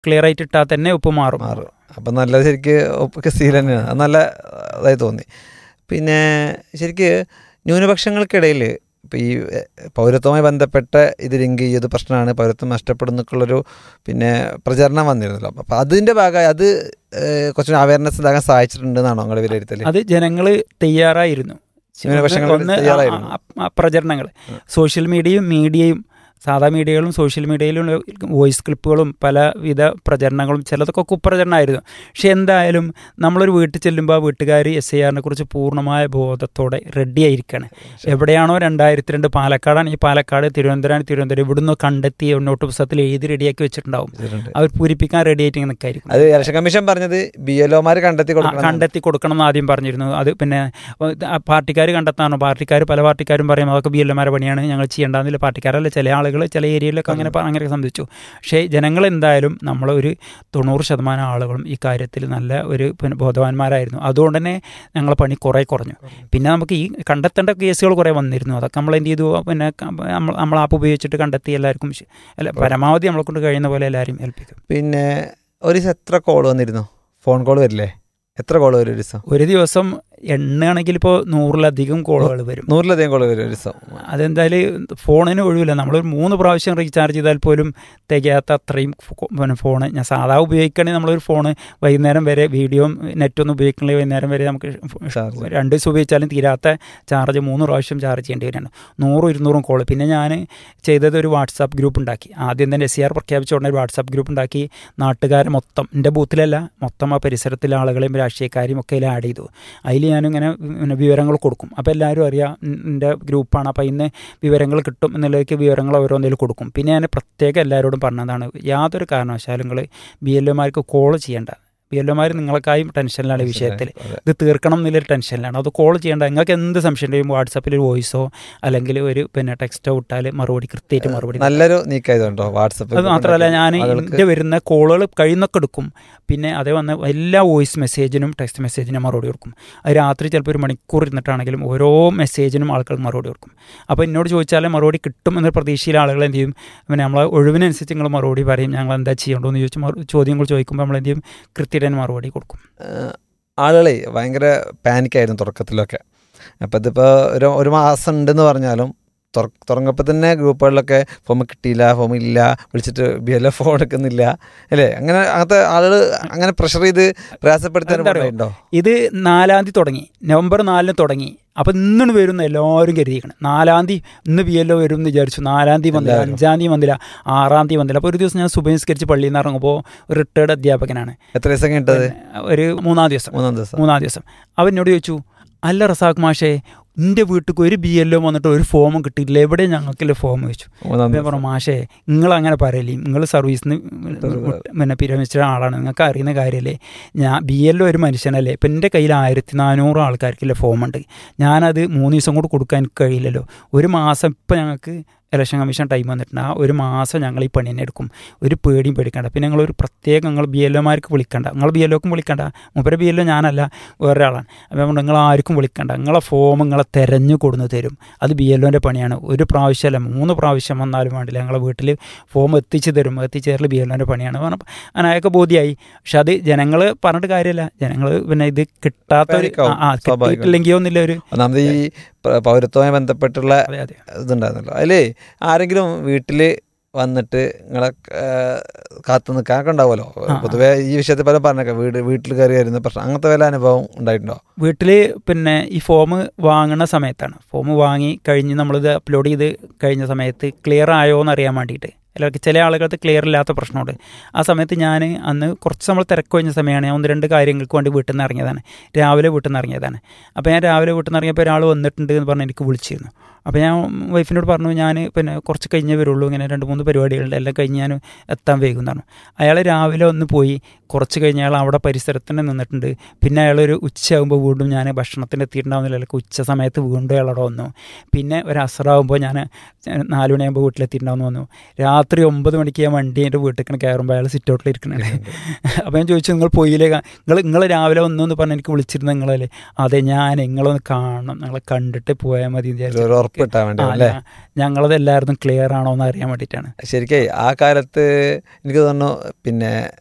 Clear ആയിട്ട് ഇട്ടാൽ തന്നെ ഉപ്പ് മാറും മാറും അപ്പം നല്ല ശരിക്ക് ഒക്കെ സീൽ തന്നെയാണ് അത് നല്ല ഇതായി തോന്നി പിന്നെ ശരിക്ക് ന്യൂനപക്ഷങ്ങൾക്കിടയിൽ ഇപ്പോൾ ഈ എഹ്, പൗരത്വവുമായി ബന്ധപ്പെട്ട ഇത് ലിങ്ക് ചെയ്ത് പ്രശ്നമാണ് പൗരത്വം നഷ്ടപ്പെടുന്നൊക്കെയുള്ളൊരു പിന്നെ പ്രചരണം വന്നിരുന്നല്ലോ അപ്പം അതിൻ്റെ ഭാഗമായി അത് ഏഹ്, കുറച്ച് അവയർനെസ് ഇതാകാൻ സഹായിച്ചിട്ടുണ്ടെന്നാണോ നിങ്ങളുടെ വിലയിരുത്തൽ അത് ജനങ്ങൾ തയ്യാറായിരുന്നു ന്യൂനപക്ഷങ്ങൾ ഒന്ന് തയ്യാറായിരുന്നു. പ്രചരണങ്ങൾ സോഷ്യൽ മീഡിയയും മീഡിയയും സാധാ മീഡിയകളും സോഷ്യൽ മീഡിയയിലും വോയിസ് ക്ലിപ്പുകളും പലവിധ പ്രചരണങ്ങളും ചിലതൊക്കെ കുപ്രചരണമായിരുന്നു പക്ഷെ എന്തായാലും നമ്മളൊരു വീട്ടിൽ ചെല്ലുമ്പോൾ ആ വീട്ടുകാർ എസ് ഐ ആറിനെ കുറിച്ച് പൂർണ്ണമായ ബോധത്തോടെ റെഡി ആയിരിക്കുകയാണ് എവിടെയാണോ രണ്ടായിരത്തി രണ്ട് പാലക്കാടാണ് ഈ പാലക്കാട് തിരുവനന്തപുരം തിരുവനന്തപുരം ഇവിടുന്ന് കണ്ടെത്തി നോട്ട് പുസ്തകത്തിൽ എഴുതി റെഡിയാക്കി വെച്ചിട്ടുണ്ടാവും അവർ പൂരിപ്പിക്കാൻ റെഡി ആയിട്ട് ഇങ്ങനെ നിൽക്കായിരിക്കും അത് ഇലക്ഷൻ കമ്മീഷൻ പറഞ്ഞത് ബി എൽ ഒമാർ കണ്ടെത്തി ആ, കൊടുക്കണം കണ്ടെത്തി കൊടുക്കണം എന്ന് ആദ്യം പറഞ്ഞിരുന്നു അത് പിന്നെ പാർട്ടിക്കാർ കണ്ടെത്താണോ പാർട്ടിക്കാർ പല പാർട്ടിക്കാരും പറയും അതൊക്കെ ബി എൽ എമാരെ പണിയാണ് ഞങ്ങൾ ചെയ്യേണ്ടതെന്നില്ല പാർട്ടിക്കാരല്ല ചില ആളുകൾ ചില ഏരിയയിലൊക്കെ അങ്ങനെ പ- അങ്ങനെ സംബന്ധിച്ചു പക്ഷേ ജനങ്ങൾ എന്തായാലും നമ്മളൊരു തൊണ്ണൂറ് ശതമാനം ആളുകളും ഈ കാര്യത്തിൽ നല്ല ഒരു പിന്നെ ബോധവാന്മാരായിരുന്നു അതുകൊണ്ട് തന്നെ ഞങ്ങളെ പണി കുറേ കുറഞ്ഞു പിന്നെ നമുക്ക് ഈ കണ്ടെത്തേണ്ട കേസുകൾ കുറേ വന്നിരുന്നു അതൊക്കെ നമ്മൾ എന്ത് ചെയ്തു പിന്നെ ക- നമ്മൾ നമ്മൾ ആപ്പ് ഉപയോഗിച്ചിട്ട് കണ്ടെത്തി എല്ലാവർക്കും ശ- അല്ല പരമാവധി നമ്മളെ കൊണ്ട് കഴിയുന്ന പോലെ എല്ലാവരും ഏൽപ്പിക്കും പിന്നെ ഒരു ദിവസം എത്ര കോൾ വന്നിരുന്നു ഫോൺ കോൾ വരില്ലേ എത്ര കോൾ വരും ഒരു ദിവസം ഒരു ദിവസം എണ്ണയാണെങ്കിൽ ഇപ്പോൾ നൂറിലധികം കോളുകൾ വരും നൂറിലധികം കോൾ വരും ഒരു ദിവസം അതെന്തായാലും ഫോണിന് ഒഴിവില്ല നമ്മളൊരു മൂന്ന് പ്രാവശ്യം റീചാർജ് ചെയ്താൽ പോലും തികയാത്ത അത്രയും ഫോ- പിന്നെ ഫോണ് ഞാൻ സാധാ ഉപയോഗിക്കുകയാണെങ്കിൽ നമ്മളൊരു ഫോണ് വൈകുന്നേരം വരെ വീഡിയോയും നെറ്റൊന്നും ഉപയോഗിക്കണമെങ്കിൽ വൈകുന്നേരം വരെ നമുക്ക് Charge. രണ്ട് ദിവസം ഉപയോഗിച്ചാലും തീരാത്ത ചാർജ് മൂന്ന് പ്രാവശ്യം ചാർജ് ചെയ്യേണ്ടി വരികയാണ് നൂറും ഇരുന്നൂറും കോൾ പിന്നെ ഞാൻ ചെയ്തത് ഒരു വാട്സാപ്പ് ഗ്രൂപ്പ് ഉണ്ടാക്കി ആദ്യം തന്നെ എസ് സി ആർ പ്രഖ്യാപിച്ച ഉടനെ ഒരു വാട്സാപ്പ് ഗ്രൂപ്പ് ഉണ്ടാക്കി നാട്ടുകാരെ മൊത്തം എൻ്റെ ബൂത്തിലല്ല മൊത്തം ആ പരിസരത്തിലെ ആളുകളെയും രാഷ്ട്രീയക്കാരെയും ഒക്കെ അതിൽ ആഡ് ചെയ്തു അതിൽ ഞാനിങ്ങനെ പിന്നെ വിവരങ്ങൾ കൊടുക്കും അപ്പോൾ എല്ലാവരും അറിയാം ഉം, എൻ്റെ ഗ്രൂപ്പാണ് അപ്പോൾ ഇന്ന് വിവരങ്ങൾ കിട്ടും എന്നുള്ളതൊക്കെ വിവരങ്ങൾ ഓരോന്നിൽ കൊടുക്കും പിന്നെ ഞാൻ പ്രത്യേകം എല്ലാവരോടും പറഞ്ഞതാണ് യാതൊരു കാരണവശാലും നിങ്ങൾ ബി എൽ ഒമാർക്ക് കോൾ ചെയ്യേണ്ട ബി എൽ ഒമാർ നിങ്ങൾക്കായും ടെൻഷനിലാണ് ഈ വിഷയത്തിൽ അതെ. ഇത് തീർക്കണം എന്നുള്ളൊരു ടെൻഷനിലാണ് അത് കോൾ ചെയ്യേണ്ട നിങ്ങൾക്ക് എന്ത് സംശയം ഉണ്ടെങ്കിലും വാട്സാപ്പിൽ ഒരു വോയിസോ അല്ലെങ്കിൽ ഒരു പിന്നെ ടെക്സ്റ്റോ ഇട്ടാൽ മറുപടി കൃത്യമായിട്ട് മറുപടി നല്ലൊരു നീക്കായതുണ്ടോ വാട്സപ്പ് അത് മാത്രമല്ല ഞാൻ ആളുകൾക്ക് എൻ്റെ വരുന്ന കോളുകൾ കഴിയുന്നൊക്കെ എടുക്കും പിന്നെ അതേ വന്ന എല്ലാ വോയിസ് മെസ്സേജിനും ടെക്സ്റ്റ് മെസ്സേജിനും മറുപടി കൊടുക്കും അത് രാത്രി ചിലപ്പോൾ ഒരു മണിക്കൂർ ഇരുന്നിട്ടാണെങ്കിലും ഓരോ മെസ്സേജിനും ആൾക്കാർക്ക് മറുപടി കൊടുക്കും അപ്പോൾ എന്നോട് ചോദിച്ചാൽ മറുപടി കിട്ടും എന്ന പ്രതീക്ഷയിൽ ആളുകൾ എന്ത് ചെയ്യും പിന്നെ നമ്മൾ ഒഴിവിനനുസരിച്ച് നിങ്ങൾ മറുപടി പറയും ഞങ്ങൾ എന്താ ചെയ്യേണ്ടതെന്ന് ചോദിച്ച് മറു- ചോദ്യങ്ങൾ ചോദിക്കുമ്പോൾ നമ്മൾ എന്ത് ചെയ്യും കൃത്യമായിട്ട് മറുപടി കൊടുക്കും ഏഹ്, ആളുകളെ ഭയങ്കര പാനിക്കായിരുന്നു തുടക്കത്തിലൊക്കെ അപ്പം ഇതിപ്പോൾ ഒരു ഒരു മാസം ഉണ്ടെന്ന് പറഞ്ഞാലും തുറ- തുടങ്ങപ്പോൾ തന്നെ ഗ്രൂപ്പുകളിലൊക്കെ ഫോം കിട്ടിയില്ല ഫോം ഇല്ല വിളിച്ചിട്ട് ബി എൽ എഫ് ഫോൺ എടുക്കുന്നില്ല അല്ലേ അങ്ങനെ അങ്ങനത്തെ ആളുകൾ അങ്ങനെ പ്രഷർ ചെയ്ത് പ്രയാസപ്പെടുത്താൻ എന്താ അറിയോ? ഉണ്ടോ ഇത് നാലാം തീയതി തുടങ്ങി നവംബർ നാലിന് തുടങ്ങി അപ്പം ഇന്നാണ് വരുന്ന എല്ലാവരും കരുതിയിരിക്കണം നാലാം തീയതി ഇന്ന് ബി എല്ലോ വരും എന്ന് വിചാരിച്ചു നാലാം തീയതി വന്നില്ല എല്ലാവരും. അഞ്ചാം തീയതി വന്നില്ല ആറാം തീയതി വന്നില്ല അപ്പോൾ ഒരു ദിവസം ഞാൻ സുബഹിസ്കരിച്ച് പള്ളിയിൽ നിന്ന് ഇറങ്ങുമ്പോൾ ഒരു റിട്ടയർഡ് അധ്യാപകനാണ് എത്ര ദിവസം കഴിഞ്ഞിട്ടത് ഒരു മൂന്നാം ദിവസം മൂന്നാം ദിവസം മൂന്നാം ദിവസം അവൻ എന്നോട് ചോദിച്ചു അല്ല റസാഖ് മാഷേ എൻ്റെ വീട്ടിൽ ഒരു ബി എല്ലോ വന്നിട്ട് ഒരു ഫോമും കിട്ടിയില്ല എവിടെ ഞങ്ങൾക്കില്ല ഫോം ചോദിച്ചു മൂന്നാം ഞാൻ ദിവസം പറഞ്ഞു മാഷേ നിങ്ങൾ അങ്ങനെ പറയല്ലേ നിങ്ങൾ സർവീസിന് പിന്നെ വിരമിച്ച ആളാണ് നിങ്ങൾക്ക് അറിയുന്ന കാര്യമല്ലേ ഞാൻ ബി എല്ലോ ഒരു മനുഷ്യനല്ലേ ഇപ്പം എൻ്റെ കയ്യിൽ ആയിരത്തി നാനൂറ് ആൾക്കാർക്കില്ല ഫോമുണ്ട് ഞാനത് മൂന്ന് ദിവസം കൂടി കൊടുക്കാൻ എനിക്ക് കഴിയില്ലല്ലോ ഒരു മാസം ഇപ്പം ഞങ്ങൾക്ക് ഇലക്ഷൻ കമ്മീഷൻ ടൈം വന്നിട്ടുണ്ട് ആ ഒരു മാസം ഞങ്ങൾ ഈ പണി തന്നെ എടുക്കും ഒരു പേടിയും പേടിക്കണ്ട പിന്നെ ഞങ്ങളൊരു പ്രത്യേകം നിങ്ങൾ ബി എൽ ഒമാർക്ക് വിളിക്കണ്ട നിങ്ങൾ ബി എൽ ഒക്കും വിളിക്കണ്ട മൂപ്പരെ ബി എൽ ഒ ഞാനല്ല വേറൊരാളാണ് അപ്പോൾ നിങ്ങൾ ആർക്കും വിളിക്കണ്ട നിങ്ങളെ ഫോം നിങ്ങളെ തെരഞ്ഞു കൊടുന്ന് തരും അത് ബി എൽ ഒൻ്റെ പണിയാണ് ഒരു പ്രാവശ്യമല്ല മൂന്ന് പ്രാവശ്യം വന്നാലും വേണ്ടില്ല ഞങ്ങളെ വീട്ടിൽ ഫോം എത്തിച്ച് തരും എത്തിച്ച് തരൽ ബി എൽ ഒൻ്റെ പണിയാണ് പറഞ്ഞപ്പോൾ അങ്ങനെയൊക്കെ ബോധ്യമായി പക്ഷെ അത് ജനങ്ങൾ പറഞ്ഞിട്ട് കാര്യമില്ല ജനങ്ങൾ പിന്നെ ഇത് കിട്ടാത്ത ഒരു Panic ആവും, ആ, ആ സ്വാഭാവികം. കിട്ടിയിട്ടില്ലെങ്കിലോ എന്നില്ല ഒരു ഒന്നാമത് ഈ പ- പൗരത്വവുമായി ബന്ധപ്പെട്ടുള്ള അതെ അതെ ഇതുണ്ടായിരുന്നല്ലോ അതിലേ ആരെങ്കിലും വീട്ടിൽ വന്നിട്ട് നിങ്ങളെ ഏഹ്, കാത്തു നിൽക്കാനൊക്കെ ഉണ്ടാവുമല്ലോ ആ. പൊതുവെ ഈ വിഷയത്തിൽ പല പറഞ്ഞേക്കാം വീട് വീട്ടിൽ കയറി വരുന്ന പ്രശ്നം അങ്ങനത്തെ വല്ല അനുഭവം ഉണ്ടായിട്ടുണ്ടോ വീട്ടിൽ പിന്നെ ഈ ഫോം വാങ്ങുന്ന സമയത്താണ് ഫോം വാങ്ങി കഴിഞ്ഞ് നമ്മളിത് അപ്ലോഡ് ചെയ്ത് കഴിഞ്ഞ സമയത്ത് ക്ലിയർ ആയോ എന്ന് അറിയാൻ വേണ്ടിയിട്ട് എല്ലാവർക്കും ചില ആളുകൾക്ക് ക്ലിയർ ഇല്ലാത്ത പ്രശ്നമുണ്ട് ആ സമയത്ത് ഞാൻ അന്ന് കുറച്ച് നമ്മൾ തിരക്ക് കഴിഞ്ഞ സമയമാണ് ഞാൻ ഒന്ന് രണ്ട് കാര്യങ്ങൾക്ക് വേണ്ടി വീട്ടിൽ നിന്ന് ഇറങ്ങിയതാണ് രാവിലെ വീട്ടിൽ നിന്ന് ഇറങ്ങിയതാണ് അപ്പോൾ ഞാൻ രാവിലെ വീട്ടിൽ നിന്ന് ഇറങ്ങിയപ്പോൾ ഒരാൾ വന്നിട്ടുണ്ട് എന്ന് പറഞ്ഞ് എനിക്ക് വിളിച്ചിരുന്നു അപ്പോൾ ഞാൻ വൈഫിനോട് പറഞ്ഞു ഞാൻ പിന്നെ കുറച്ച് കഴിഞ്ഞേ വരുള്ളൂ ഇങ്ങനെ രണ്ട് മൂന്ന് പരിപാടികളുണ്ട് എല്ലാം കഴിഞ്ഞ് ഞാൻ എത്താൻ വൈകുന്നതാണ് അയാൾ രാവിലെ ഒന്ന് പോയി കുറച്ച് കഴിഞ്ഞ് അയാൾ അവിടെ പരിസരത്ത് തന്നെ നിന്നിട്ടുണ്ട് പിന്നെ അയാളൊരു ഉച്ചയാകുമ്പോൾ വീണ്ടും ഞാൻ ഭക്ഷണത്തിന് എത്തിയിട്ടുണ്ടാവുന്നില്ല അല്ലെങ്കിൽ ഉച്ച സമയത്ത് വീണ്ടും അയാൾ അവിടെ വന്നു പിന്നെ ഒരു അസറാകുമ്പോൾ ഞാൻ നാല് മണിയാകുമ്പോൾ വീട്ടിലെത്തിയിട്ടുണ്ടാവുന്ന വന്നു രാത്രി ഒമ്പത് മണിക്ക് ഞാൻ വണ്ടി എൻ്റെ വീട്ടിൽ കയറുമ്പോൾ അയാൾ സിറ്റ് ഔട്ടിൽ ഇരിക്കണേ അപ്പോൾ ഞാൻ ചോദിച്ചു നിങ്ങൾ പോയില്ലേ നിങ്ങൾ നിങ്ങൾ രാവിലെ വന്നു എന്ന് പറഞ്ഞ് എനിക്ക് വിളിച്ചിരുന്ന നിങ്ങളല്ലേ അതെ ഞാൻ നിങ്ങളൊന്ന് കാണണം നിങ്ങളെ കണ്ടിട്ട് പോയാൽ മതി എന്ന് ഒരു വിചാരിച്ചു ഉറപ്പ് കിട്ടാൻ വേണ്ടി ആ, അല്ലേ ഞാ- ഞങ്ങളത് എല്ലാവരും ക്ലിയർ ആണോ എന്ന് അറിയാൻ വേണ്ടിയിട്ടാണ് ശരിക്കേ ആ കാലത്ത് എനിക്ക് തോന്നുന്നു പിന്നെ